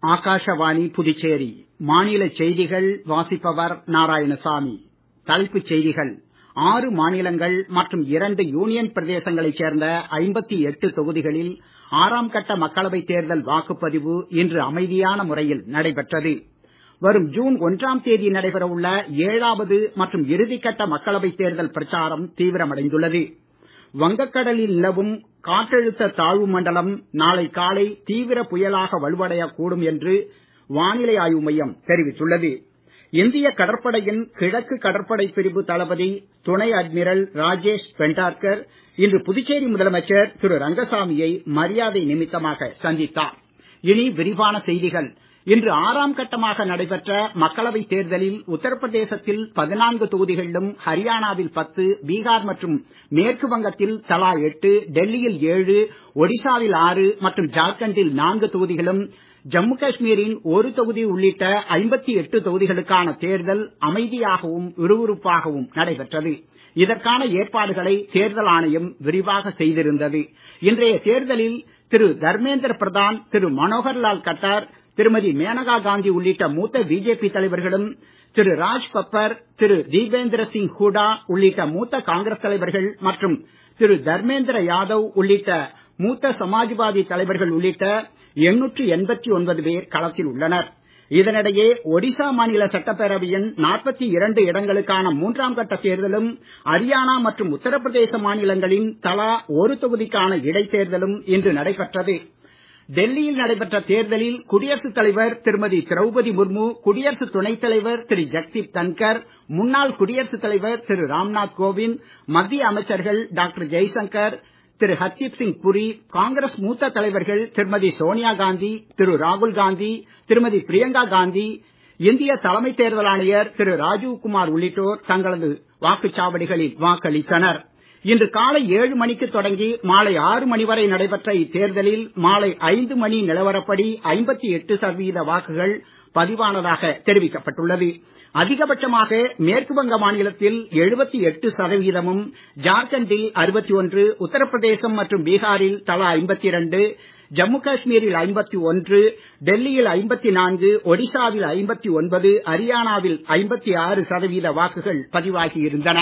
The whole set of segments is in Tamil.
ஆகாஷவாணி புதுச்சேரி மாநில செய்திகள் வாசிப்பவர் நாராயணசாமி தலைப்புச் செய்திகள் ஆறு மாநிலங்கள் மற்றும் இரண்டு யூனியன் பிரதேசங்களைச் சேர்ந்த ஐம்பத்தி எட்டு தொகுதிகளில் ஆறாம் கட்ட மக்களவைத் தேர்தல் வாக்குப்பதிவு இன்று அமைதியான முறையில் நடைபெற்றது வரும் ஜூன் ஒன்றாம் தேதி நடைபெற உள்ள ஏழாவது மற்றும் இறுதிக்கட்ட மக்களவைத் தேர்தல் பிரச்சாரம் தீவிரமடைந்துள்ளது வங்கக்கடலில் நிலவும் காற்றழுத்த தாழ்வு மண்டலம் நாளை காலை தீவிர புயலாக வலுவடையக் கூடும் என்று வானிலை ஆய்வு மையம் தெரிவித்துள்ளது இந்திய கடற்படையின் கிழக்கு கடற்படை பிரிவு தளபதி துணை அட்மிரல் ராஜேஷ் பெண்டார்கர் இன்று புதுச்சேரி முதலமைச்சர் திரு ரங்கசாமியை மரியாதை நிமித்தமாக சந்தித்தார் இனி விரிவான செய்திகள் இன்று ஆறாம் கட்டமாக நடைபெற்ற மக்களவைத் தேர்தலில் உத்தரப்பிரதேசத்தில் பதினான்கு தொகுதிகளிலும் ஹரியானாவில் பத்து பீகார் மற்றும் மேற்கு வங்கத்தில் தலா எட்டு டெல்லியில் ஏழு ஒடிசாவில் ஆறு மற்றும் ஜார்க்கண்டில் நான்கு தொகுதிகளும் ஜம்மு காஷ்மீரின் ஒரு தொகுதி உள்ளிட்ட ஐம்பத்தி எட்டு தொகுதிகளுக்கான தேர்தல் அமைதியாகவும் விறுவிறுப்பாகவும் நடைபெற்றது இதற்கான ஏற்பாடுகளை தேர்தல் ஆணையம் விரிவாக செய்திருந்தது இன்றைய தேர்தலில் திரு தர்மேந்திர பிரதான் திரு மனோகர்லால் கட்டார் திருமதி மேனகா காந்தி உள்ளிட்ட மூத்த பிஜேபி தலைவர்களும் திரு ராஜ் பப்பர் திரு தீபேந்திர சிங் ஹூடா உள்ளிட்ட மூத்த காங்கிரஸ் தலைவர்கள் மற்றும் திரு தர்மேந்திர யாதவ் உள்ளிட்ட மூத்த சமாஜ்வாதி தலைவர்கள் உள்ளிட்ட எண்ணூற்று எண்பத்தி ஒன்பது பேர் களத்தில் உள்ளனர் இதனிடையே ஒடிசா மாநில சட்டப்பேரவையின் நாற்பத்தி இரண்டு இடங்களுக்கான மூன்றாம் கட்ட தேர்தலும் ஹரியானா மற்றும் உத்தரப்பிரதேச மாநிலங்களின் தலா ஒரு தொகுதிக்கான இடைத்தேர்தலும் இன்று நடைபெற்றது டெல்லியில் நடைபெற்ற தேர்தலில் குடியரசுத் தலைவர் திருமதி திரௌபதி முர்மு குடியரசு துணைத் தலைவர் திரு ஜக்தீப் தன்கர் முன்னாள் குடியரசுத் தலைவர் திரு ராம்நாத் கோவிந்த் மத்திய அமைச்சர்கள் டாக்டர் ஜெய்சங்கர் திரு ஹர்தீப் சிங் புரி காங்கிரஸ் மூத்த தலைவர்கள் திருமதி சோனியா காந்தி திரு ராகுல் காந்தி திருமதி பிரியங்கா காந்தி இந்திய தலைமை தேர்தல் ஆணையர் திரு ராஜீவ் குமார் உள்ளிட்டோர் தங்களது வாக்குச்சாவடிகளில் வாக்களித்தனர் இன்று காலை ஏழு மணிக்கு தொடங்கி மாலை ஆறு மணி வரை நடைபெற்ற இத்தேர்தலில் மாலை ஐந்து மணி நிலவரப்படி ஐம்பத்தி எட்டு சதவீத வாக்குகள் பதிவானதாக தெரிவிக்கப்பட்டுள்ளது அதிகபட்சமாக மேற்கு வங்க மாநிலத்தில் எழுபத்தி எட்டு சதவீதமும் ஜார்க்கண்டில் அறுபத்தி ஒன்று உத்தரப்பிரதேசம் மற்றும் பீகாரில் தலா ஐம்பத்தி இரண்டு ஜம்மு காஷ்மீரில் ஐம்பத்தி ஒன்று டெல்லியில் ஐம்பத்தி நான்கு ஒடிசாவில் ஐம்பத்தி ஒன்பது ஹரியானாவில் ஐம்பத்தி ஆறு சதவீத வாக்குகள் பதிவாகி இருந்தன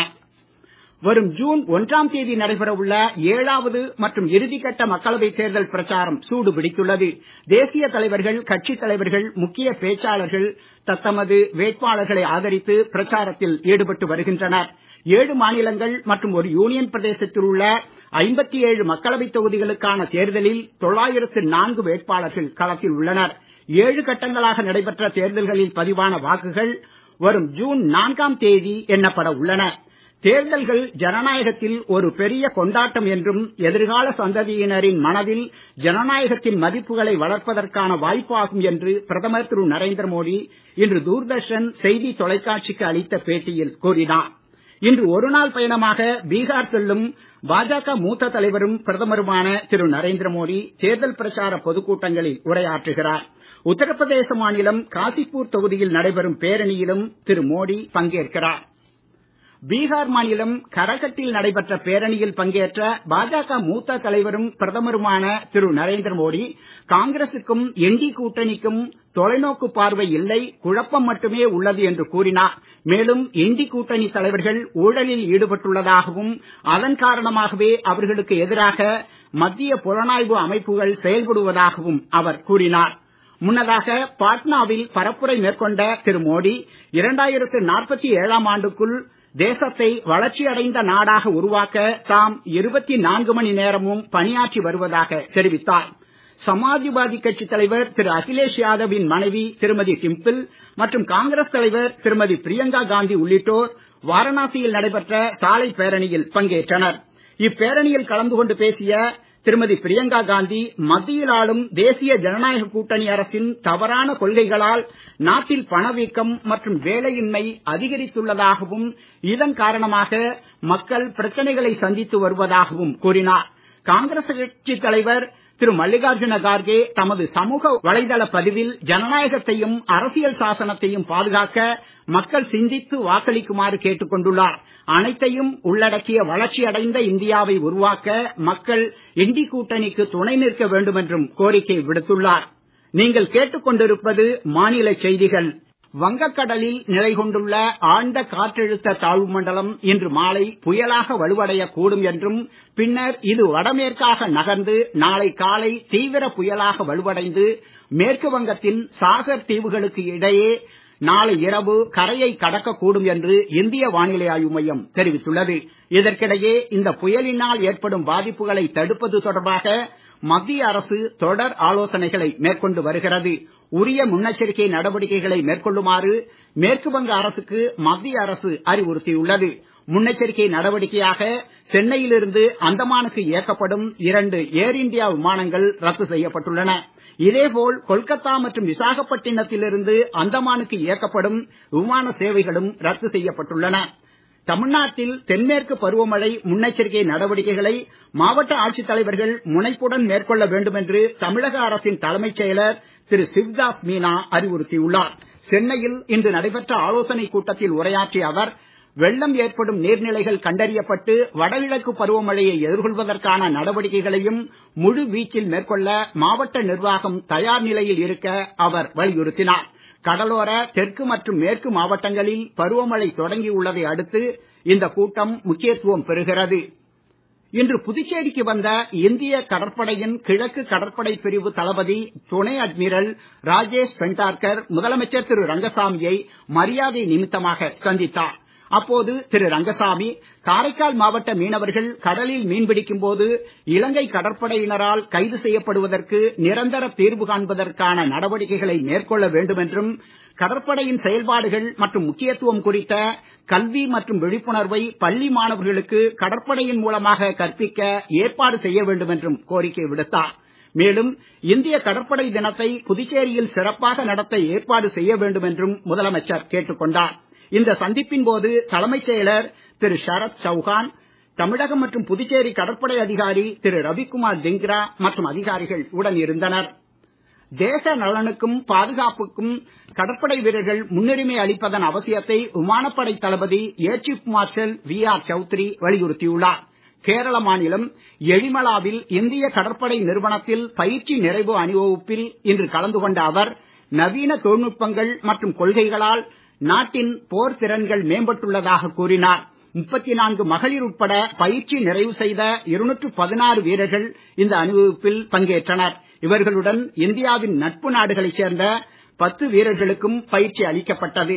வரும் ஜூன் ஒன்றாம் தேதி நடைபெற உள்ள ஏழாவது மற்றும் இறுதிக்கட்ட மக்களவைத் தேர்தல் பிரச்சாரம் சூடு பிடித்துள்ளது தேசிய தலைவர்கள் கட்சித் தலைவர்கள் முக்கிய பேச்சாளர்கள் தத்தமது வேட்பாளர்களை ஆதரித்து பிரச்சாரத்தில் ஈடுபட்டு வருகின்றனர் ஏழு மாநிலங்கள் மற்றும் ஒரு யூனியன் பிரதேசத்தில் உள்ள ஐம்பத்தி ஏழு மக்களவைத் தொகுதிகளுக்கான தேர்தலில் தொள்ளாயிரத்து நான்கு வேட்பாளர்கள் களத்தில் உள்ளனர் ஏழு கட்டங்களாக நடைபெற்ற தேர்தல்களில் பதிவான வாக்குகள் வரும் ஜூன் நான்காம் தேதி எண்ணப்பட உள்ளன தேர்தல்கள் ஜனநாயகத்தில் ஒரு பெரிய கொண்டாட்டம் என்றும் எதிர்கால சந்ததியினரின் மனதில் ஜனநாயகத்தின் மதிப்புகளை வளர்ப்பதற்கான வாய்ப்பாகும் என்று பிரதமர் திரு நரேந்திர மோடி இன்று தூர்தர்ஷன் செய்தி தொலைக்காட்சிக்கு அளித்த பேட்டியில் கூறினார் இன்று ஒருநாள் பயணமாக பீகார் செல்லும் பாஜக மூத்த தலைவரும் பிரதமருமான திரு நரேந்திர மோடி தேர்தல் பிரச்சார பொதுக்கூட்டங்களில் உரையாற்றுகிறார் உத்தரப்பிரதேச மாநிலம் காசிப்பூர் தொகுதியில் நடைபெறும் பேரணியிலும் திரு மோடி பங்கேற்கிறார் பீகார் மாநிலம் கரகட்டில் நடைபெற்ற பேரணியில் பங்கேற்ற பாஜக மூத்த தலைவரும் பிரதமருமான திரு நரேந்திர மோடி காங்கிரசுக்கும் என்டி கூட்டணிக்கும் தொலைநோக்கு பார்வை இல்லை குழப்பம் மட்டுமே உள்ளது என்று கூறினார் மேலும் இண்டி கூட்டணி தலைவர்கள் ஊழலில் ஈடுபட்டுள்ளதாகவும் அதன் காரணமாகவே அவர்களுக்கு எதிராக மத்திய புலனாய்வு அமைப்புகள் செயல்படுவதாகவும் அவர் கூறினார் முன்னதாக பாட்னாவில் பரப்புரை மேற்கொண்ட திரு மோடி இரண்டாயிரத்து நாற்பத்தி ஏழாம் ஆண்டுக்குள் தேசத்தை வளர்ச்சியடைந்த நாடாக உருவாக்க தாம் இருபத்தி நான்கு மணி நேரமும் பணியாற்றி வருவதாக தெரிவித்தார் சமாஜ்வாதி கட்சி தலைவர் திரு அகிலேஷ் யாதவின் மனைவி திருமதி டிம்பிள் மற்றும் காங்கிரஸ் தலைவர் திருமதி பிரியங்கா காந்தி உள்ளிட்டோர் வாரணாசியில் நடைபெற்ற சாலை பேரணியில் பங்கேற்றனர் இப்பேரணியில் கலந்து கொண்டு பேசிய திருமதி பிரியங்கா காந்தி மத்தியில் ஆளும் தேசிய ஜனநாயக கூட்டணி அரசின் தவறான கொள்கைகளால் நாட்டில் பணவீக்கம் மற்றும் வேலையின்மை அதிகரித்துள்ளதாகவும் இதன் காரணமாக மக்கள் பிரச்சனைகளை சந்தித்து வருவதாகவும் கூறினார் காங்கிரஸ் கட்சி தலைவர் திரு மல்லிகார்ஜுன கார்கே தமது சமூக வலைதள பதிவில் ஜனநாயகத்தையும் அரசியல் சாசனத்தையும் பாதுகாக்க மக்கள் சிந்தித்து வாக்களிக்குமாறு கேட்டுக் கொண்டுள்ளார் அனைத்தையும் உள்ளடக்கிய வளர்ச்சியடைந்த இந்தியாவை உருவாக்க மக்கள் இண்டி கூட்டணிக்கு துணை நிற்க வேண்டும் என்றும் கோரிக்கை விடுத்துள்ளார் நீங்கள் கேட்டுக்கொண்டிருப்பது மாநில செய்திகள் வங்கக்கடலில் நிலை கொண்டுள்ள ஆழ்ந்த காற்றழுத்த தாழ்வு மண்டலம் இன்று மாலை புயலாக வலுவடையக் கூடும் என்றும் பின்னர் இது வடமேற்காக நகர்ந்து நாளை காலை தீவிர புயலாக வலுவடைந்து மேற்கு வங்கத்தின் சாகர் தீவுகளுக்கு இடையே நாளை இரவு கரையை கடக்கக்கூடும் என்று இந்திய வானிலை ஆய்வு மையம் தெரிவித்துள்ளது இதற்கிடையே இந்த புயலினால் ஏற்படும் பாதிப்புகளை தடுப்பது தொடர்பாக மத்திய அரசு தொடர் ஆலோசனைகளை மேற்கொண்டு வருகிறது உரிய முன்னெச்சரிக்கை நடவடிக்கைகளை மேற்கொள்ளுமாறு மேற்கு வங்க அரசுக்கு மத்திய அரசு அறிவுறுத்தியுள்ளது முன்னெச்சரிக்கை நடவடிக்கையாக சென்னையிலிருந்து அந்தமானுக்கு இயக்கப்படும் இரண்டு ஏர் இந்தியா விமானங்கள் ரத்து செய்யப்பட்டுள்ளன இதேபோல் கொல்கத்தா மற்றும் விசாகப்பட்டினத்திலிருந்து அந்தமானுக்கு இயக்கப்படும் விமான சேவைகளும் ரத்து செய்யப்பட்டுள்ளன தமிழ்நாட்டில் தென்மேற்கு பருவமழை முன்னெச்சரிக்கை நடவடிக்கைகளை மாவட்ட ஆட்சித் தலைவர்கள் முனைப்புடன் மேற்கொள்ள வேண்டும் என்று தமிழக அரசின் தலைமைச் செயலர் திரு சிவ்தாஸ் மீனா அறிவுறுத்தியுள்ளார் சென்னையில் இன்று நடைபெற்ற ஆலோசனைக் கூட்டத்தில் உரையாற்றிய அவர் வெள்ளம் ஏற்படும் நீர்நிலைகள் கண்டறியப்பட்டு வடகிழக்கு பருவமழையை எதிர்கொள்வதற்கான நடவடிக்கைகளையும் முழு வீச்சில் மேற்கொள்ள மாவட்ட நிர்வாகம் தயார் நிலையில் இருக்க அவர் வலியுறுத்தினார் கடலோர தெற்கு மற்றும் மேற்கு மாவட்டங்களில் பருவமழை தொடங்கியுள்ளதை அடுத்து இந்த கூட்டம் முக்கியத்துவம் பெறுகிறது இன்று புதுச்சேரிக்கு வந்த இந்திய கடற்படையின் கிழக்கு கடற்படை பிரிவு தளபதி துணை அட்மிரல் ராஜேஷ் பெண்டார்கர் முதலமைச்சர் திரு ரங்கசாமியை மரியாதை நிமித்தமாக சந்தித்தார் அப்போது திரு ரங்கசாமி காரைக்கால் மாவட்ட மீனவர்கள் கடலில் மீன்பிடிக்கும் போது இலங்கை கடற்படையினரால் கைது செய்யப்படுவதற்கு நிரந்தர தீர்வு காண்பதற்கான நடவடிக்கைகளை மேற்கொள்ள வேண்டும் என்றும் கடற்படையின் செயல்பாடுகள் மற்றும் முக்கியத்துவம் குறித்த கல்வி மற்றும் விழிப்புணர்வை பள்ளி மாணவர்களுக்கு கடற்படையின் மூலமாக கற்பிக்க ஏற்பாடு செய்ய வேண்டும் என்றும் கோரிக்கை விடுத்தார் மேலும் இந்திய கடற்படை தினத்தை புதுச்சேரியில் சிறப்பாக நடத்த ஏற்பாடு செய்ய வேண்டும் என்றும் முதலமைச்சர் கேட்டுக் கொண்டார் இந்த சந்திப்பின் போது தலைமைச் செயலர் திரு ஷரத் சௌகான் தமிழகம் மற்றும் புதுச்சேரி கடற்படை அதிகாரி திரு ரவிக்குமார் திங்ரா மற்றும் அதிகாரிகள் உடன் இருந்தனர் தேச நலனுக்கும் பாதுகாப்புக்கும் கடற்படை வீரர்கள் முன்னுரிமை அளிப்பதன் அவசியத்தை விமானப்படை தளபதி Air Chief Marshal V R Chaudhari வலியுறுத்தியுள்ளார் கேரள மாநிலம் எழிமலாவில் இந்திய கடற்படை நிறுவனத்தில் பயிற்சி நிறைவு அணிவகுப்பில் இன்று கலந்து கொண்ட அவர் நவீன தொழில்நுட்பங்கள் மற்றும் கொள்கைகளால் நாட்டின் போர் திறன்கள் மேம்பட்டுள்ளதாக கூறினார் முப்பத்தி நான்கு மகளிர் உட்பட பயிற்சி நிறைவு செய்த இருநூற்று பதினாறு வீரர்கள் இந்த அணிவகுப்பில் பங்கேற்றனர் இவர்களுடன் இந்தியாவின் நட்பு நாடுகளைச் சேர்ந்த பத்து வீரர்களுக்கும் பயிற்சி அளிக்கப்பட்டது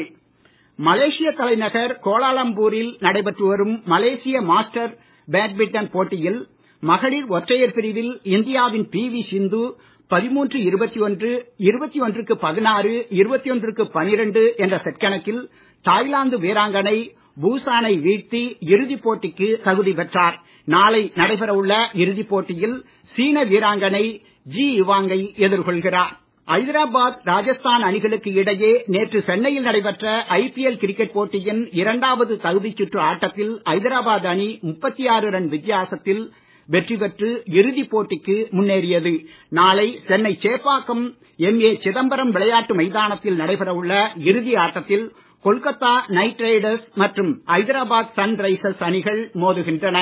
மலேசிய தலைநகர் கோலாலம்பூரில் நடைபெற்று வரும் மலேசிய மாஸ்டர் பேட்மிண்டன் போட்டியில் மகளிர் ஒற்றையர் பிரிவில் இந்தியாவின் பி வி சிந்து பதிமூன்று இருபத்தி ஒன்று இருபத்தி ஒன்றுக்கு பதினாறு இருபத்தி ஒன்றுக்கு பனிரெண்டு என்ற செட் கணக்கில் தாய்லாந்து வீராங்கனை பூசானை வீழ்த்தி இறுதிப் போட்டிக்கு தகுதி பெற்றார் நாளை நடைபெற உள்ள இறுதிப் போட்டியில் சீன வீராங்கனை ஜி இவாங்கை எதிர்கொள்கிறார் ஐதராபாத் ராஜஸ்தான் அணிகளுக்கு இடையே நேற்று சென்னையில் நடைபெற்ற ஐபிஎல் கிரிக்கெட் போட்டியின் இரண்டாவது தகுதிச் சுற்று ஆட்டத்தில் ஐதராபாத் அணி முப்பத்தி ஆறு ரன் வித்தியாசத்தில் வெற்றி பெற்று இறுதிப் போட்டிக்கு முன்னேறியது நாளை சென்னை சேப்பாக்கம் எம் ஏ சிதம்பரம் விளையாட்டு மைதானத்தில் நடைபெற உள்ள இறுதி ஆட்டத்தில் கொல்கத்தா நைட் ரைடர்ஸ் மற்றும் ஐதராபாத் சன் ரைசர்ஸ் அணிகள் மோதுகின்றன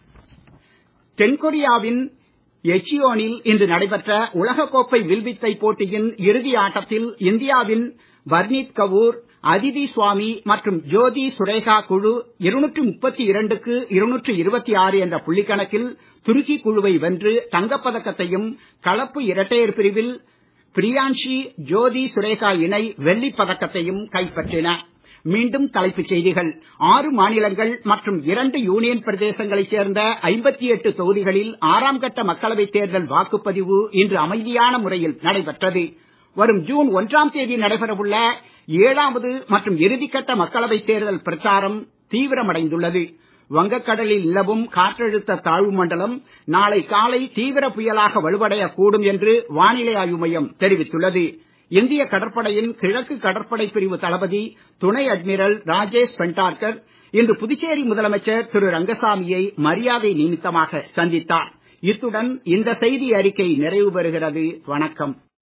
தென்கொரியாவின் எச்சியோனில் இன்று நடைபெற்ற உலகக்கோப்பை வில்வித்தை போட்டியின் இறுதி ஆட்டத்தில் இந்தியாவின் வர்னீத் கவுர் அதிதி சுவாமி மற்றும் ஜோதி சுரேகா குழு இருநூற்று முப்பத்தி இரண்டுக்கு இருநூற்று இருபத்தி ஆறு என்ற புள்ளிக்கணக்கில் துருக்கி குழுவை வென்று தங்கப்பதக்கத்தையும் கலப்பு இரட்டையர் பிரிவில் பிரியான்ஷி ஜோதி சுரேகா இணை வெள்ளிப் பதக்கத்தையும் கைப்பற்றின மீண்டும் தலைப்புச் செய்திகள் ஆறு மாநிலங்கள் மற்றும் இரண்டு யூனியன் பிரதேசங்களைச் சேர்ந்த ஐம்பத்தி எட்டு தொகுதிகளில் ஆறாம் கட்ட மக்களவைத் தேர்தல் வாக்குப்பதிவு இன்று அமைதியான முறையில் நடைபெற்றது வரும் ஜூன் ஒன்றாம் தேதி நடைபெறவுள்ள ஏழாவது மற்றும் இறுதிக்கட்ட மக்களவைத் தேர்தல் பிரச்சாரம் தீவிரமடைந்துள்ளது வங்கக்கடலில் நிலவும் காற்றழுத்த தாழ்வு மண்டலம் நாளை காலை தீவிர புயலாக வலுவடையக் கூடும் என்று வானிலை ஆய்வு மையம் தெரிவித்துள்ளது இந்திய கடற்படையின் கிழக்கு கடற்படை பிரிவு தளபதி துணை அட்மிரல் ராஜேஷ் பெண்டார்கர் இன்று புதுச்சேரி முதலமைச்சர் திரு ரங்கசாமியை மரியாதை நிமித்தமாக சந்தித்தார் இத்துடன் இந்த செய்தி அறிக்கை நிறைவு பெறுகிறது வணக்கம்